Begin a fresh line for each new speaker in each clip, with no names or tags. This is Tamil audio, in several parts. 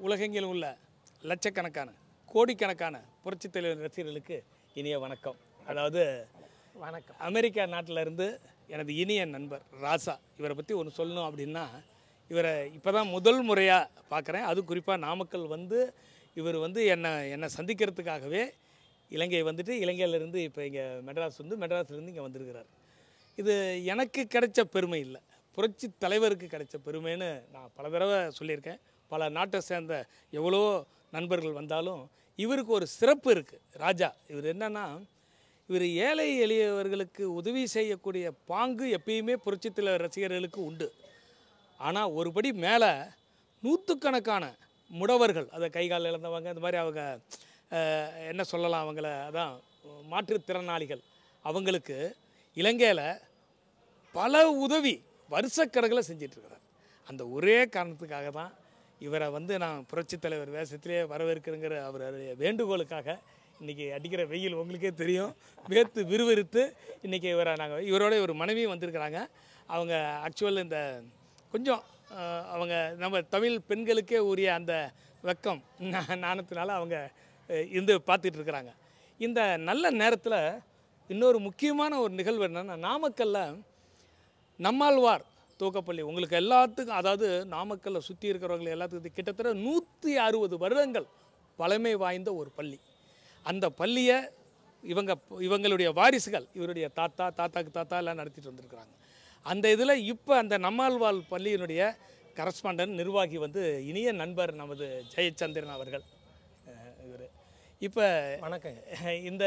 உலகெங்கிலும் உள்ள லட்சக்கணக்கான கோடிக்கணக்கான புரட்சித் தலைவர் ரசிகர்களுக்கு இனிய வணக்கம் அதாவது
வணக்கம்
அமெரிக்கா நாட்டில் இருந்து எனது இனிய நண்பர் ராசா இவரை பற்றி ஒன்று சொல்லணும் அப்படின்னா இவரை இப்போ தான் முதல் முறையாக பார்க்குறேன் அது குறிப்பாக நாமக்கல் வந்து இவர் வந்து என்னை என்னை சந்திக்கிறதுக்காகவே இலங்கை வந்துட்டு இலங்கையிலேருந்து இப்போ இங்கே மெட்ராஸ் வந்து மெட்ராஸ்லேருந்து இங்கே வந்திருக்கிறார் இது எனக்கு கிடைச்ச பெருமை இல்லை புரட்சி தலைவருக்கு கிடைச்ச பெருமைன்னு நான் பல தடவை சொல்லியிருக்கேன் பல நாட்டை சேர்ந்த எவ்வளோ நண்பர்கள் வந்தாலும் இவருக்கு ஒரு சிறப்பு இருக்குது ராஜா இவர் என்னன்னா இவர் ஏழை எளியவர்களுக்கு உதவி செய்யக்கூடிய பாங்கு எப்பயுமே புரட்சித் தலைவர் ரசிகர்களுக்கு உண்டு ஆனால் ஒருபடி மேலே நூற்றுக்கணக்கான முடவர்கள் அதை கை கால் இழந்தவங்க இந்த மாதிரி அவங்க அஹ், என்ன சொல்லலாம் அவங்கள அதான் மாற்றுத்திறனாளிகள் அவங்களுக்கு இலங்கையில் பல உதவி வருஷக்கணக்கில் செஞ்சிட்ருக்கிறார் அந்த ஒரே காரணத்துக்காக தான் இவரை வந்து நான் புரட்சித் தலைவர் வேஷத்திலே வரவேற்கிறேங்கிற அவருடைய வேண்டுகோளுக்காக இன்றைக்கி அடிக்கிற வெயில் உங்களுக்கே தெரியும் வேர்த்து விறுவிறுத்து இன்றைக்கி இவரை நாங்கள் இவரோட ஒரு மனைவியும் வந்திருக்கிறாங்க அவங்க ஆக்சுவல் இந்த கொஞ்சம் அஹ், அவங்க நம்ம தமிழ் பெண்களுக்கே உரிய அந்த வெக்கம் நா- நாணத்தினால அவங்க அஹ், இருந்து பார்த்துட்டு இருக்கிறாங்க இந்த நல்ல நேரத்தில் இன்னொரு முக்கியமான ஒரு நிகழ்வு என்னென்னா நாமக்கல்லில் நம்மாழ்வார் தூக்கப்பள்ளி உங்களுக்கு எல்லாத்துக்கும் அதாவது நாமக்கல்லை சுற்றி இருக்கிறவங்க எல்லாத்துக்கும் இது கிட்டத்தட்ட நூற்றி அறுபது வருடங்கள் பழமை வாய்ந்த ஒரு பள்ளி அந்த பள்ளியை இவங்க இவங்களுடைய வாரிசுகள் இவருடைய தாத்தா தாத்தாக்கு தாத்தா எல்லாம் நடத்திட்டு வந்திருக்கிறாங்க அந்த இதில் இப்போ அந்த நம்மாழ்வார் பள்ளியினுடைய கரஸ்பாண்டன்ட் நிர்வாகி வந்து இனிய நண்பர் நமது ஜெயச்சந்திரன் அவர்கள் இவர் இப்போ
வணக்கங்க
இந்த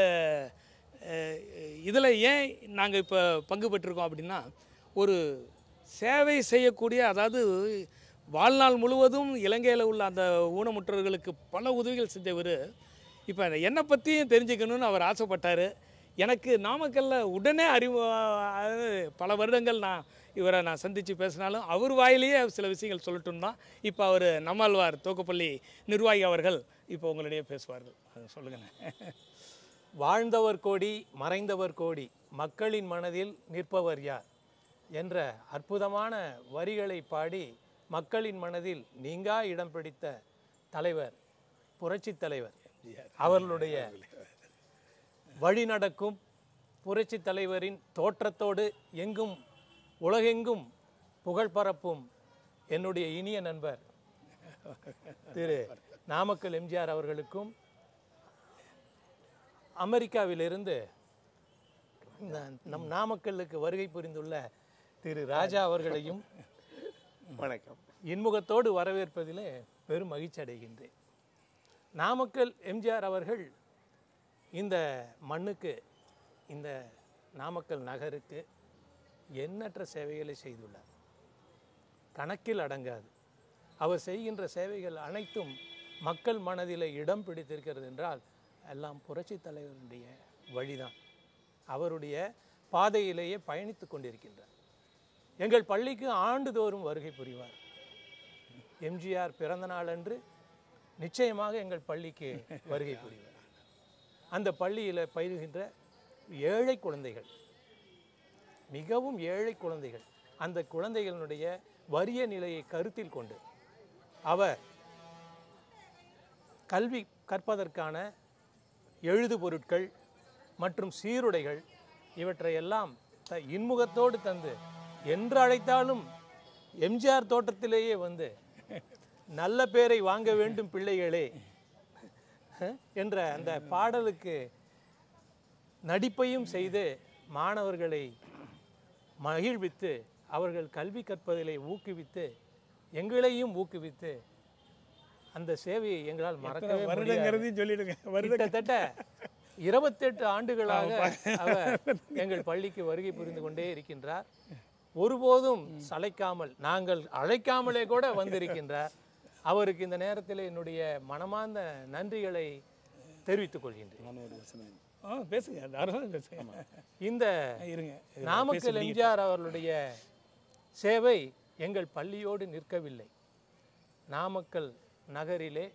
இதில் ஏன் நாங்கள் இப்போ பங்கு பெற்றிருக்கோம் அப்படின்னா ஒரு சேவை செய்யக்கூடிய அதாவது வாழ்நாள் முழுவதும் இலங்கையில் உள்ள அந்த ஊனமுற்றவர்களுக்கு பல உதவிகள் செஞ்சவர் இப்போ என்னை பற்றியும் தெரிஞ்சுக்கணும்னு அவர் ஆசைப்பட்டார் எனக்கு நாமக்கல்லில் உடனே அறிவு அதாவது பல வருடங்கள் நான் இவரை நான் சந்தித்து பேசினாலும் அவர் வாயிலேயே சில விஷயங்கள் சொல்லட்டும் தான் இப்போ அவர் நம்மாழ்வார் தோக்கப்பள்ளி நிர்வாகி அவர்கள் இப்போ உங்களிடையே பேசுவார்கள் அதை சொல்லுங்கண்ணே
வாழ்ந்தவர் கோடி மறைந்தவர் கோடி மக்களின் மனதில் நிற்பவர் யார் என்ற அற்புதமான வரிகளை பாடி மக்களின் மனதில் நீங்கா இடம் பிடித்த தலைவர் புரட்சித் தலைவர் அவர்களுடைய வழிநடக்கும் புரட்சி தலைவரின் தோற்றத்தோடு எங்கும் உலகெங்கும் புகழ் பரப்பும் என்னுடைய இனிய நண்பர் திரு நாமக்கல் எம்ஜிஆர் அவர்களுக்கும் அமெரிக்காவிலிருந்து ந- நம் நாமக்கல்லுக்கு வருகை புரிந்துள்ள திரு ராஜா அவர்களையும்
வணக்கம்
இன்முகத்தோடு வரவேற்பதிலே பெரும் மகிழ்ச்சி அடைகின்றேன் நாமக்கல் எம்ஜிஆர் அவர்கள் இந்த மண்ணுக்கு இந்த நாமக்கல் நகருக்கு எண்ணற்ற சேவைகளை செய்துள்ளார் கணக்கில் அடங்காது அவர் செய்கின்ற சேவைகள் அனைத்தும் மக்கள் மனதிலே இடம் பிடித்திருக்கிறது என்றால் எல்லாம் புரட்சி தலைவருடைய வழிதான் அவருடைய பாதையிலேயே பயணித்து கொண்டிருக்கின்றார் எங்கள் பள்ளிக்கு ஆண்டுதோறும் வருகை புரிவார் எம்ஜிஆர் பிறந்த நாளன்று நிச்சயமாக எங்கள் பள்ளிக்கு வருகை புரிவார் அந்த பள்ளியில் பயிலுகின்ற ஏழை குழந்தைகள் மிகவும் ஏழை குழந்தைகள் அந்த குழந்தைகளினுடைய வறிய நிலையை கருத்தில் கொண்டு அவர் கல்வி கற்பதற்கான எழுது பொருட்கள் மற்றும் சீருடைகள் இவற்றையெல்லாம் த இன்முகத்தோடு தந்து என்று அழைத்தாலும் எம்ஜிஆர் தோட்டத்திலேயே வந்து நல்ல பேரை வாங்க வேண்டும் பிள்ளைகளே அஹ், என்ற அந்த பாடலுக்கு நடிப்பையும் செய்து மாணவர்களை மகிழ்வித்து அவர்கள் கல்வி கற்பதிலே ஊக்குவித்து எங்களையும் ஊக்குவித்து அந்த சேவையை எங்களால் மறக்கவே முடியாது
வருடங்கிறதையும் சொல்லிடுங்க வருட
கிட்டத்தட்ட இருபத்தெட்டு ஆண்டுகளாக அவர் எங்கள் பள்ளிக்கு வருகை புரிந்து கொண்டே இருக்கின்றார் ஒருபோதும் சளைக்காமல் நாங்கள் அழைக்காமலே கூட வந்திருக்கின்றார் அவருக்கு இந்த நேரத்தில் என்னுடைய மனமார்ந்த நன்றிகளை தெரிவித்துக் கொள்கின்றேன்
ஆ பேசுங்க தாராளமாக பேசுங்க
இந்த
இருங்க
நாமக்கல் எம்ஜிஆர் அவர்களுடைய சேவை எங்கள் பள்ளியோடு நிற்கவில்லை நாமக்கல் நகரிலே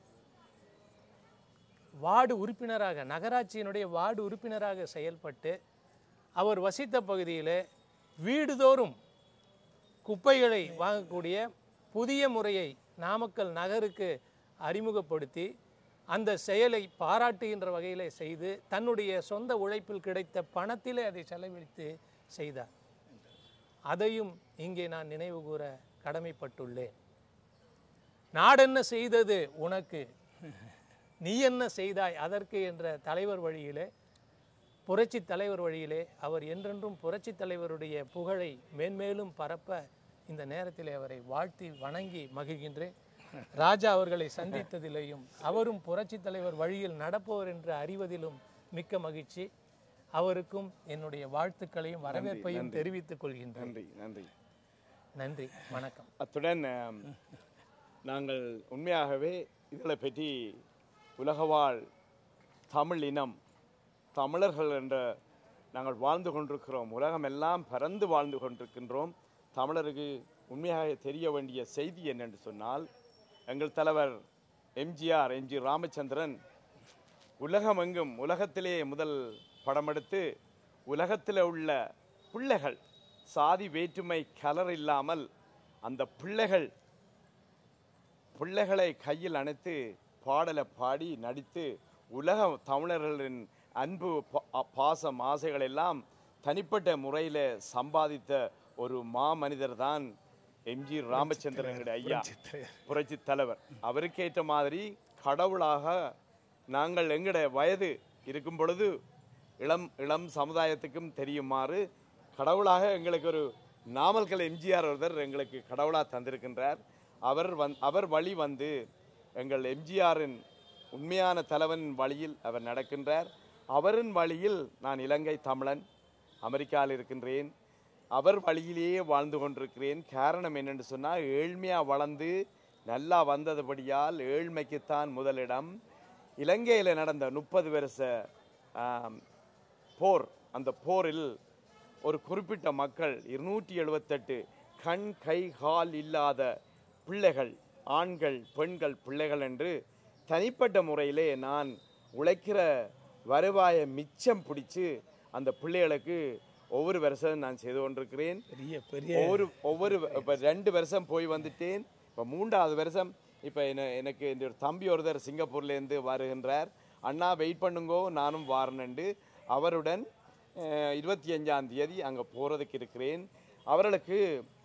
வார்டு உறுப்பினராக நகராட்சியினுடைய வார்டு உறுப்பினராக செயல்பட்டு அவர் வசித்த பகுதியிலே வீடுதோறும் குப்பைகளை வாங்கக்கூடிய புதிய முறையை நாமக்கல் நகருக்கு அறிமுகப்படுத்தி அந்த செயலை பாராட்டுகின்ற வகையில் செய்து தன்னுடைய சொந்த உழைப்பில் கிடைத்த பணத்திலே அதை செலவழித்து செய்தார் அதையும் இங்கே நான் நினைவு கூற கடமைப்பட்டுள்ளேன் நாடென்ன செய்தது உனக்கு நீ என்ன செய்தாய் அதற்கு என்ற தலைவர் வழியிலே புரட்சி தலைவர் வழியிலே அவர் என்றென்றும் புரட்சி தலைவருடைய புகழை மேன்மேலும் பரப்ப இந்த நேரத்தில் அவரை வாழ்த்தி வணங்கி மகிழ்கின்றேன் ராஜா அவர்களை சந்தித்ததிலேயும் அவரும் புரட்சி தலைவர் வழியில் நடப்பவர் என்று அறிவதிலும் மிக்க மகிழ்ச்சி அவருக்கும் என்னுடைய வாழ்த்துக்களையும் வரவேற்பையும் தெரிவித்துக் கொள்கின்றேன்
நன்றி நன்றி
நன்றி வணக்கம்
அத்துடன் ஆம், நாங்கள் உண்மையாகவே இதில் பற்றி உலகவாழ் தமிழ் இனம் தமிழர்கள் என்ற நாங்கள் வாழ்ந்து கொண்டிருக்கிறோம் உலகமெல்லாம் பறந்து வாழ்ந்து கொண்டிருக்கின்றோம் தமிழருக்கு உண்மையாக தெரிய வேண்டிய செய்தி என்னென்று சொன்னால் எங்கள் தலைவர் எம்ஜிஆர் எம்ஜி ராமச்சந்திரன் உலகமெங்கும் உலகத்திலே முதல் படமெடுத்து உலகத்தில் உள்ள பிள்ளைகள் சாதி வேற்றுமை கலர் இல்லாமல் அந்த பிள்ளைகள் பிள்ளைகளை கையில் அணைத்து பாடலை பாடி நடித்து உலக தமிழர்களின் அன்பு பா- பாசம் ஆசைகள் எல்லாம் தனிப்பட்ட முறையில் சம்பாதித்த ஒரு மாமனிதர் தான் எம்ஜி ராமச்சந்திரன் ஐயா புரட்சி தலைவர் அவருக்கேற்ற மாதிரி கடவுளாக நாங்கள் எங்கட வயது இருக்கும் பொழுது இளம் இளம் சமுதாயத்துக்கும் தெரியுமாறு கடவுளாக எங்களுக்கு ஒரு நாமல்கள் எம்ஜிஆர் ஒருத்தர் எங்களுக்கு கடவுளாக தந்திருக்கின்றார் அவர் வந் அவர் வழி வந்து எங்கள் எம்ஜிஆரின் உண்மையான தலைவன் வழியில் அவர் நடக்கின்றார் அவரின் வழியில் நான் இலங்கை தமிழன் அமெரிக்காவில் இருக்கின்றேன் அவர் வழியிலேயே வாழ்ந்து கொண்டிருக்கிறேன் காரணம் என்னென்னு சொன்னால் ஏழ்மையாக வளர்ந்து நல்லா வந்ததுபடியால் ஏழ்மைக்குத்தான் முதலிடம் இலங்கையில் நடந்த முப்பது வருஷ ஆம், போர் அந்த போரில் ஒரு குறிப்பிட்ட மக்கள் இருநூற்றி எழுபத்தெட்டு கண் கை கால் இல்லாத பிள்ளைகள் ஆண்கள் பெண்கள் பிள்ளைகள் என்று தனிப்பட்ட முறையிலே நான் உழைக்கிற வருவாயை மிச்சம் பிடிச்சு அந்த பிள்ளைகளுக்கு ஒவ்வொரு வருஷம் நான் செய்து கொண்டிருக்கிறேன்
பெரிய பெரிய
ஒவ்வொரு ஒவ்வொரு இப்போ ரெண்டு வருஷம் போய் வந்துட்டேன் இப்போ மூன்றாவது வருஷம் இப்போ என்ன எனக்கு இந்த ஒரு தம்பி ஒருத்தர் சிங்கப்பூர்லேருந்து வருகின்றார் அண்ணா வெயிட் பண்ணுங்கோ நானும் வாரணுண்டு அவருடன் அஹ், இருபத்தி அஞ்சாம் தேதி அங்கே போகிறதுக்கு இருக்கிறேன் அவர்களுக்கு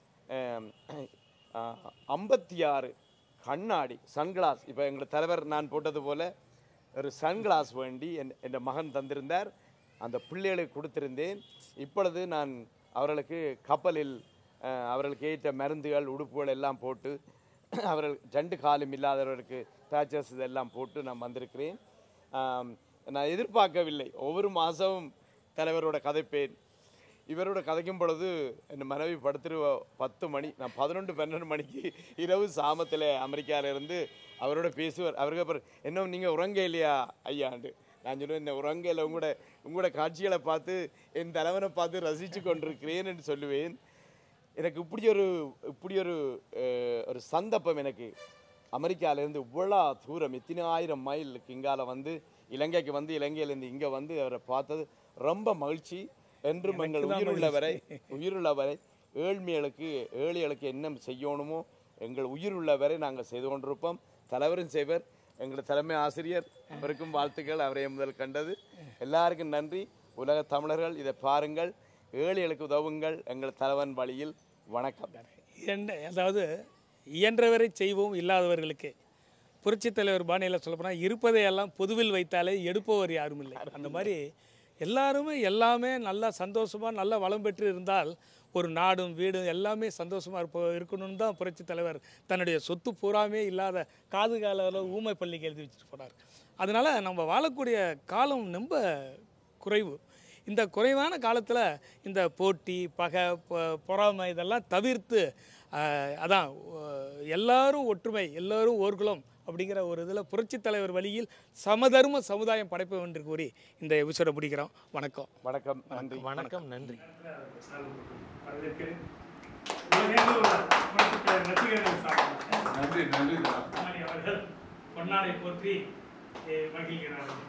ஐம்பத்தி ஆறு கண்ணாடி சன்கிளாஸ் இப்போ எங்கள் தலைவர் நான் போட்டது போல ஒரு சன்கிளாஸ் வேண்டி என் என் மகன் தந்திருந்தார் அந்த பிள்ளைகளுக்கு கொடுத்திருந்தேன் இப்பொழுது நான் அவர்களுக்கு கப்பலில் அஹ், அவர்களுக்கு ஏற்ற மருந்துகள் உடுப்புகள் எல்லாம் போட்டு அவர்கள் ரெண்டு காலும் இல்லாதவர்களுக்கு பேச்சஸ் இதெல்லாம் போட்டு நான் வந்திருக்கிறேன் ஆம், நான் எதிர்பார்க்கவில்லை ஒவ்வொரு மாதமும் தலைவரோட கதைப்பேன் இவரோட கதைக்கும் பொழுது என் மனைவி படுத்துருவ பத்து மணி நான் பதினொன்று பன்னெண்டு மணிக்கு இரவு சாமத்தில் அமெரிக்கால இருந்து அவரோட பேசுவார் அவருக்கு அப்புறம் என்ன நீங்கள் உறங்க இல்லையா ஐயாண்டு நான் சொல்லுவேன் என்ன உறங்கையில் உங்களோட உங்களோட காட்சிகளை பார்த்து என் தலைவனை பார்த்து ரசித்து கொண்டிருக்கிறேன் என்று சொல்லுவேன் எனக்கு இப்படி ஒரு இப்படி ஒரு அஹ், ஒரு சந்தர்ப்பம் எனக்கு அமெரிக்காவிலேருந்து இவ்வளோ தூரம் எத்தனை ஆயிரம் மைலுக்கு இங்கால வந்து இலங்கைக்கு வந்து இலங்கையிலேருந்து இங்கே வந்து அவரை பார்த்தது ரொம்ப மகிழ்ச்சி என்றும் எங்கள் உயிருள்ளவரை உயிருள்ளவரை ஏழ்மைகளுக்கு ஏழைகளுக்கு என்ன செய்யணுமோ எங்கள் உயிருள்ளவரை நாங்கள் செய்து கொண்டிருப்போம் தலைவரும் செய்வர் எங்கள் தலைமை ஆசிரியர் அவருக்கும் வாழ்த்துக்கள் அவரை முதல் கண்டது எல்லாருக்கும் நன்றி உலக தமிழர்கள் இதை பாருங்கள் ஏழைகளுக்கு உதவுங்கள் எங்கள் தலைவன் வழியில் வணக்கம்
என்ன அதாவது இயன்றவரை செய்வோம் இல்லாதவர்களுக்கு புரட்சித் தலைவர் பாணியில் சொல்லப்போனால் இருப்பதை எல்லாம் பொதுவில் வைத்தாலே எடுப்பவர் யாரும் இல்லை அந்த மாதிரி எல்லாருமே எல்லாமே நல்லா சந்தோஷமாக நல்லா வளம் பெற்று இருந்தால் ஒரு நாடும் வீடும் எல்லாமே சந்தோஷமாக இருப்ப இருக்கணும்னு தான் புரட்சித் தலைவர் தன்னுடைய சொத்து பூராமே இல்லாத காது கால ஊமை பள்ளிக்கு எழுதி வச்சுட்டு போனார் அதனால் நம்ம வாழக்கூடிய காலம் ரொம்ப குறைவு இந்த குறைவான காலத்தில் இந்த போட்டி பகை பொ- பொறாமை இதெல்லாம் தவிர்த்து ஆஹ், அதான் அஹ், எல்லாரும் ஒற்றுமை எல்லாரும் ஓர்குலம் அப்படிங்கிற ஒரு இதில் புரட்சித் தலைவர் வழியில் சமதர்ம சமுதாயம் படைப்ப என்று கூறி இந்த எபிசோடை முடிக்கிறோம் வணக்கம்
வணக்கம் நன்றி
வணக்கம் நன்றி
நன்றி நன்றி
அவர்கள் பொன்னாடை போற்றி மகிழ்கிறார்கள்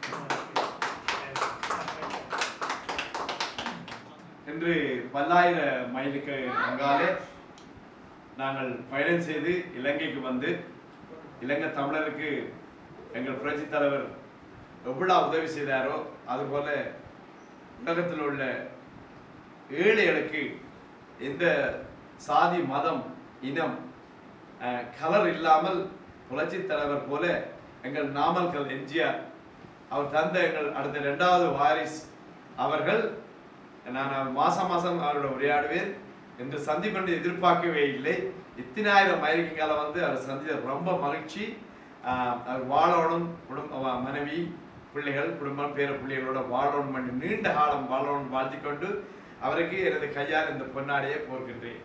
இன்று பல்லாயிர மைலுக்கு அங்காலே நாங்கள் பயணம் செய்து இலங்கைக்கு வந்து இலங்கை தமிழருக்கு எங்கள் புரட்சி தலைவர் எவ்வளவு உதவி செய்தாரோ அதுபோல உலகத்தில் உள்ள ஏழைகளுக்கு எந்த சாதி மதம் இனம் அஹ், கலர் இல்லாமல் புரட்சி தலைவர் போல எங்கள் நாமல்கள் எம்ஜிஆர் அவர் தந்த எங்கள் அடுத்த இரண்டாவது வாரிஸ் அவர்கள் நான் மாசம் மாசம் அவரோட உரையாடுவேன் என்று சந்திப்பென்று எதிர்பார்க்கவே இல்லை இத்தனாயிரம் மைலுக்குங்கால வந்து அவர் சந்தித்த ரொம்ப மகிழ்ச்சி ஆஹ் அவர் வாழணும் குடும்ப மனைவி பிள்ளைகள் குடும்பம் பேர பிள்ளைகளோட வாழணும் பண்ணி நீண்ட காலம் வாழணும் வாழ்த்திக் கொண்டு அவருக்கு எனது கையால் இந்த பொன்னாடையை போர்க்கின்றேன்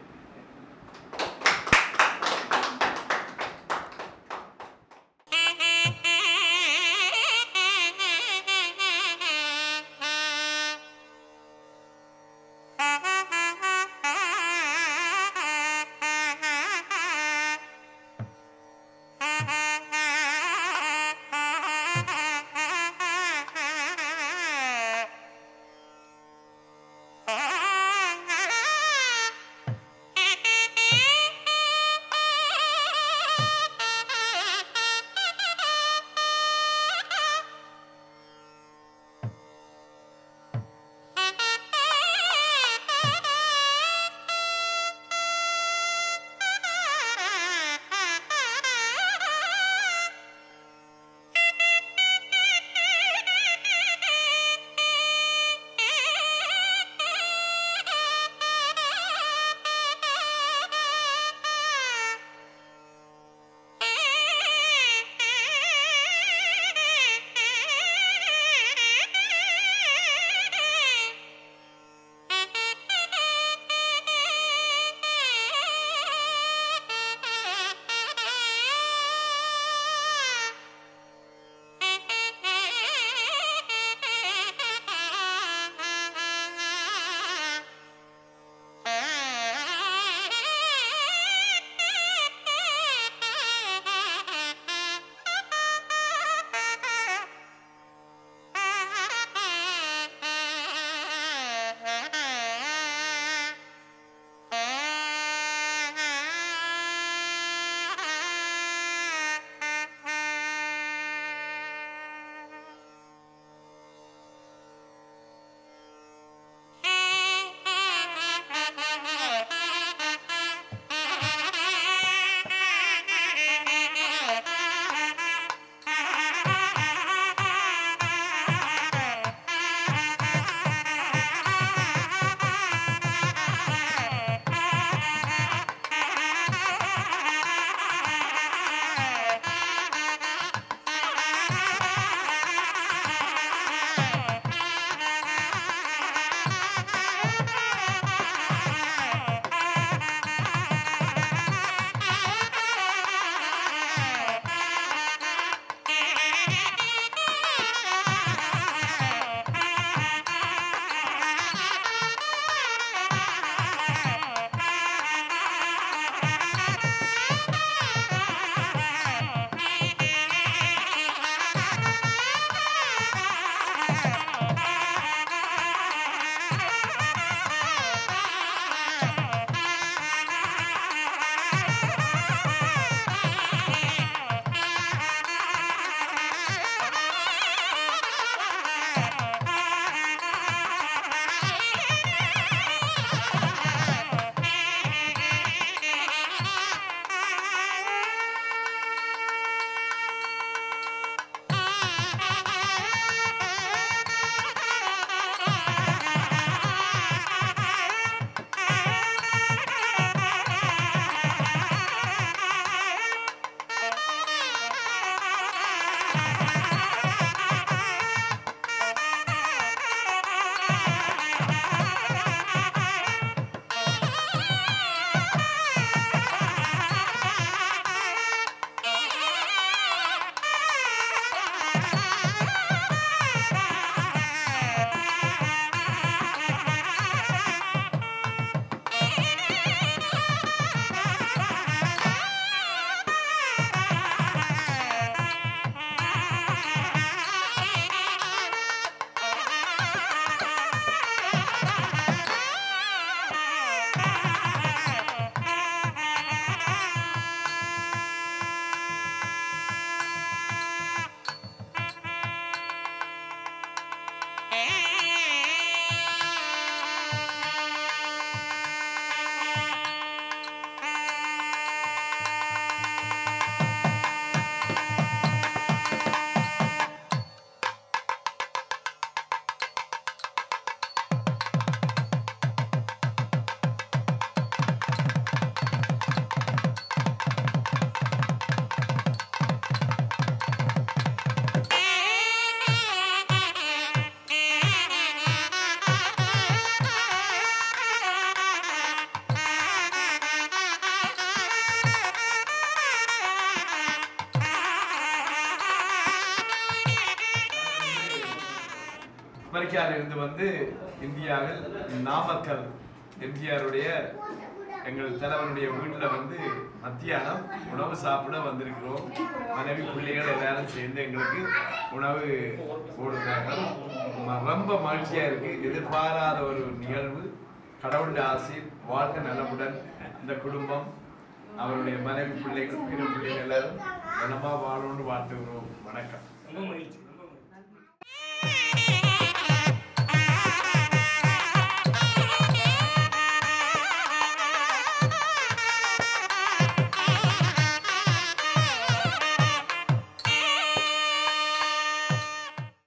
அமெரிக்காவில் இருந்து வந்து இந்தியாவில் நாமக்கல் எம்ஜிஆருடைய எங்கள் தலைவனுடைய வீட்டில் வந்து மத்தியானம் உணவு சாப்பிட வந்திருக்கிறோம் மனைவி பிள்ளைகள் எல்லாரும் சேர்ந்து எங்களுக்கு உணவு போடுறாங்க ம- ரொம்ப மகிழ்ச்சியா இருக்கு எதிர்பாராத ஒரு நிகழ்வு கடவுளுடைய ஆசை வாழ்க்கை நலமுடன் இந்த குடும்பம் அவருடைய மனைவி பிள்ளைகள் பிற பிள்ளைகள் எல்லாரும் நலமா வாழணும்னு வாழ்த்துகிறோம் வணக்கம்
ரொம்ப மகிழ்ச்சி